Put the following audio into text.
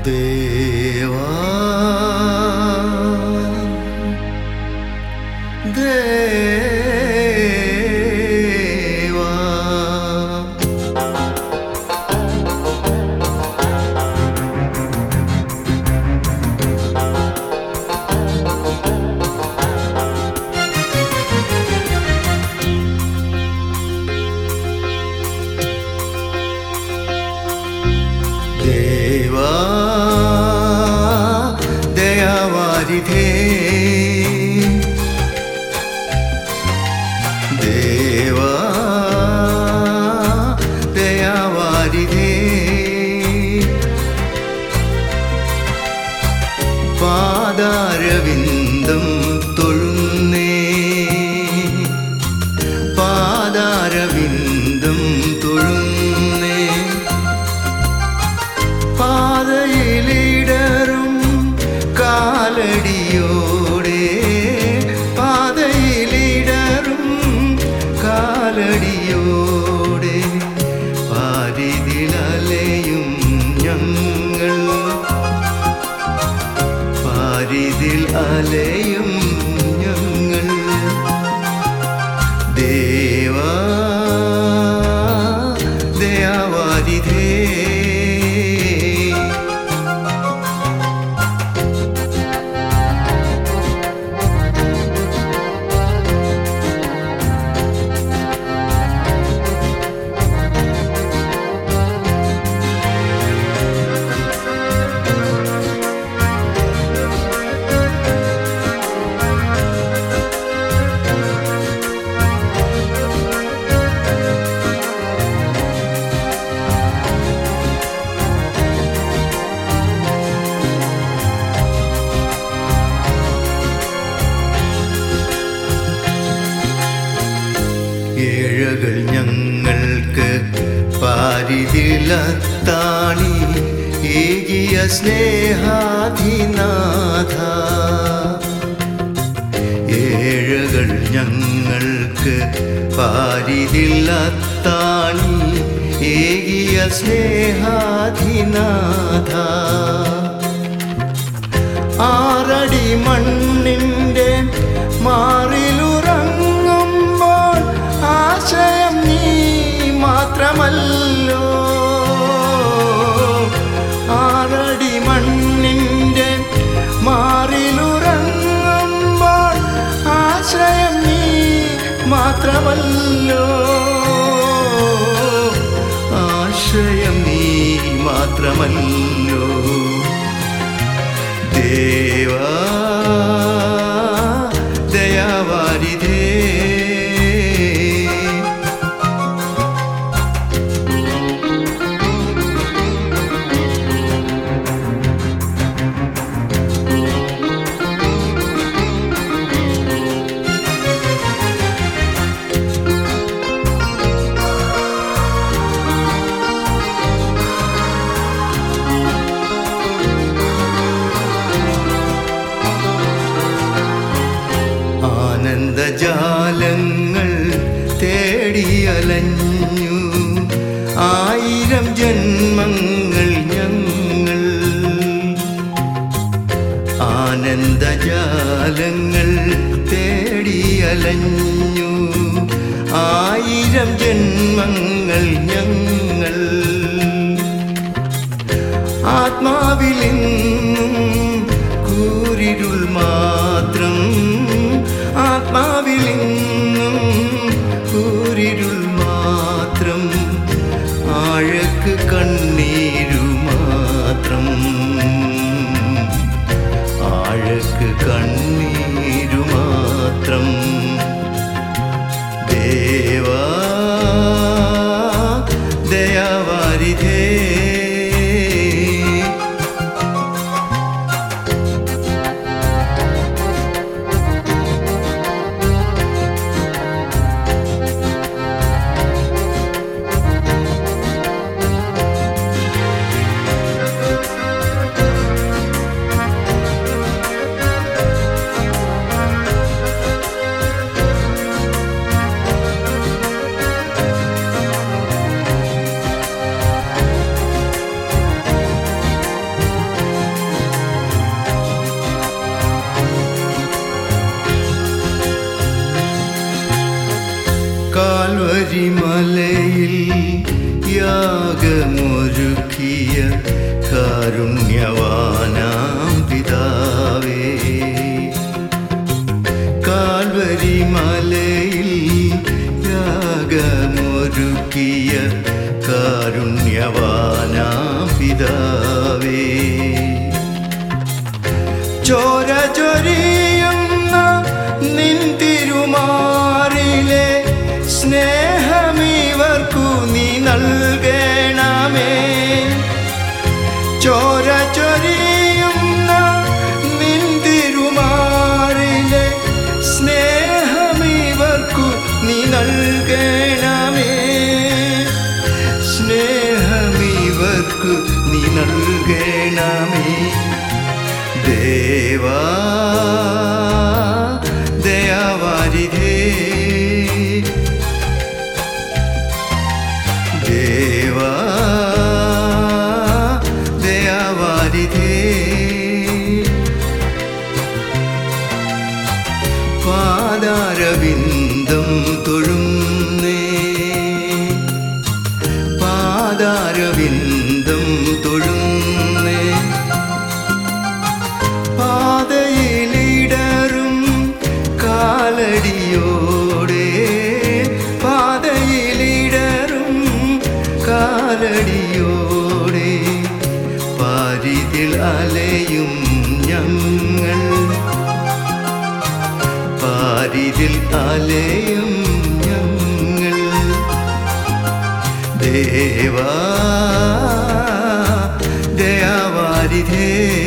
ദേവാ ദേവാ ദേവാ ദയാവാരിധേ ദേവാ ദയാവാരിധേ പാദാരവിന്ദം തൊഴുന്നേ പാദാരവിന്ദം തൊഴുന്നേ പാതയിലിടറും കാലടിയോടെ പാതയിലിടറും കാലടിയോടെ പാരിതിലലയും ഞങ്ങൾ പാരിതിൽ അലയും ഞങ്ങൾ ദേവാ ദയാവാരിധേ ഏഴകൾ ഞങ്ങൾക്ക് പാരിതിലത്താണി ഏകിയ സ്നേഹാധിനാഥ ഏഴകൾ ഞങ്ങൾക്ക് പാരിതിലത്താണി ഏകിയ സ്നേഹാധിനാഥ ആറടി മണ്ണിൻ്റെ മാറിലുറങ്ങുമ്പോൾ ആശയം നീ മാത്രമല്ലോ ആറടി മണ്ണിൻ്റെ മാറിലുറങ്ങുമ്പോൾ ആശയം നീ മാത്രമല്ലോ ആശയം നീ മാത്രമല്ലോ ദേവാ ദയാവാരിധേ ആനന്ദജാലങ്ങൾ തേടിയലഞ്ഞു ആയിരം ജന്മങ്ങൾ ഞങ്ങൾ ആനന്ദജാലങ്ങൾ തേടിയലഞ്ഞു ആയിരം ജന്മങ്ങൾ ഞങ്ങൾ ആത്മാവിലെന്നും കൂരിരുൾ മാത്രം ആത്മാവിലെന്നും കൂരിരുൾ മാത്രം ആഴക്ക് കണ്ണീരു മാത്രം ആഴക്ക് കണ്ണീരു മാത്രം ദേവാ ദയാവാരിധേ കാൽവരിമലയിൽ യാഗമൊരുക്കിയ കാരുണ്യവാനാം പിതാവേ കാൽവരിമലയിൽ യാഗമൊരുക്കിയ കാരുണ്യവാനാം പിതാവേ ചോര ചൊരിയുന്ന നിൻ തിരുമാറിലെ സ്നേഹമിവർക്കു നീ നൽകണമേ ചോര ചൊരിയുന്ന നിൻ തിരുമാറിലെ സ്നേഹമിവർക്കു നീ നൽകണമേ സ്നേഹമിവർക്കു നീ നൽകണമേ ദേവാ ദയാവാരിധേ ദേവാ ദയാവാരിധേ പാദാരവിന്ദം തൊഴുന്നേ പാദാരവിന്ദം തൊഴുന്നേ പാതയിലിടറും കാലടിയോടെ പാതയിലിടറും കാലടിയോടെ പാരിതിൽ അലയും ഞങ്ങൾ പാരിതിൽ അലയും ഞങ്ങൾ ദേവാ ദയാവാരിധേ